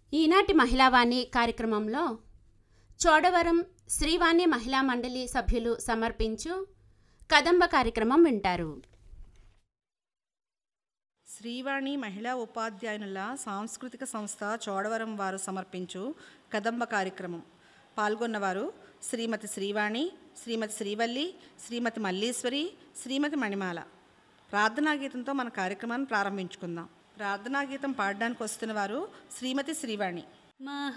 ఈనాటి మహిళావాణి కార్యక్రమంలో చోడవరం శ్రీవాణి మహిళా మండలి సభ్యులు సమర్పించు కదంబ కార్యక్రమం వింటారు శ్రీవాణి మహిళా ఉపాధ్యాయునుల సాంస్కృతిక సంస్థ చోడవరం వారు సమర్పించు కదంబ కార్యక్రమం పాల్గొన్నవారు శ్రీమతి శ్రీవాణి శ్రీమతి శ్రీవల్లి శ్రీమతి మల్లీశ్వరి శ్రీమతి మణిమాల ప్రార్థనా గీతంతో మన కార్యక్రమాన్ని ప్రారంభించుకుందాం ప్రార్థనా గీతం పాడడానికి వస్తున్న వారు శ్రీమతి శ్రీవాణి మహ